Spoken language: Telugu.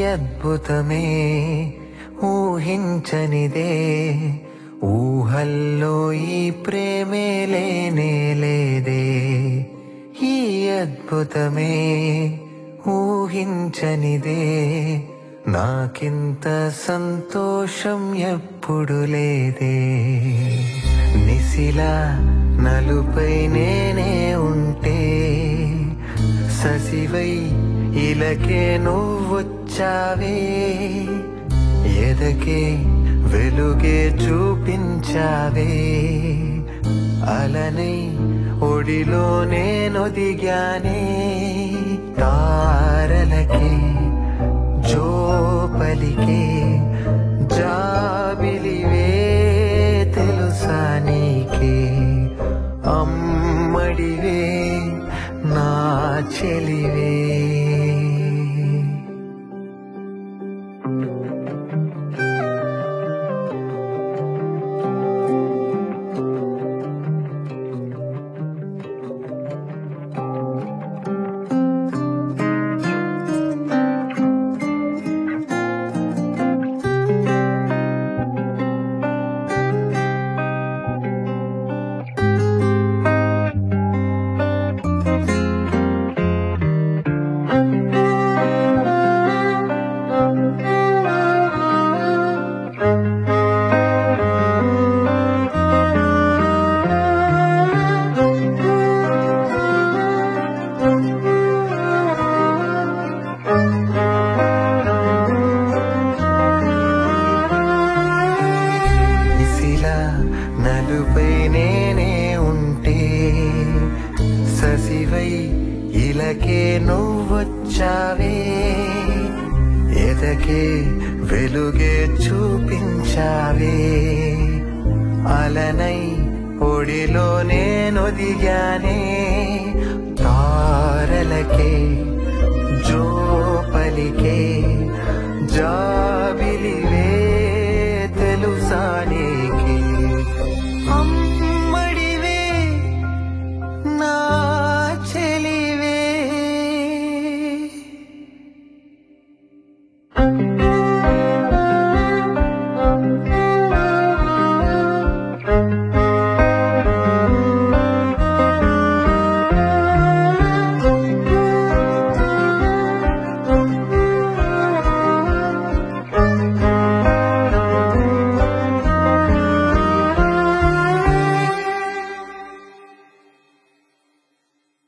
అద్భుతమే ఊహించనిదే ఊహల్లో ఈ ప్రేమే లేనే లేదే ఈ అద్భుతమే ఊహించనిదే నాకింత సంతోషం ఎప్పుడు లేదే నిసిలా నలుపై నేనే ఉంటే ససివై ఇలకే నువ్వొచ్చావే ఎదకే వెలుగే చూపించావే అలనై ఒడిలో నేనొదిగానే తారలకే జోపలికే జాబిలివే తెలుసా నీకే అమ్మడివే నా చెలివే నిసిలా నలుపై నేనే ఉంటే ససివై ఇలకే నువ్వొచ్చావే ఎదకే వెలుగే చూపించావే అలనై ఒడిలో నేనొదిగానే తారలకే జో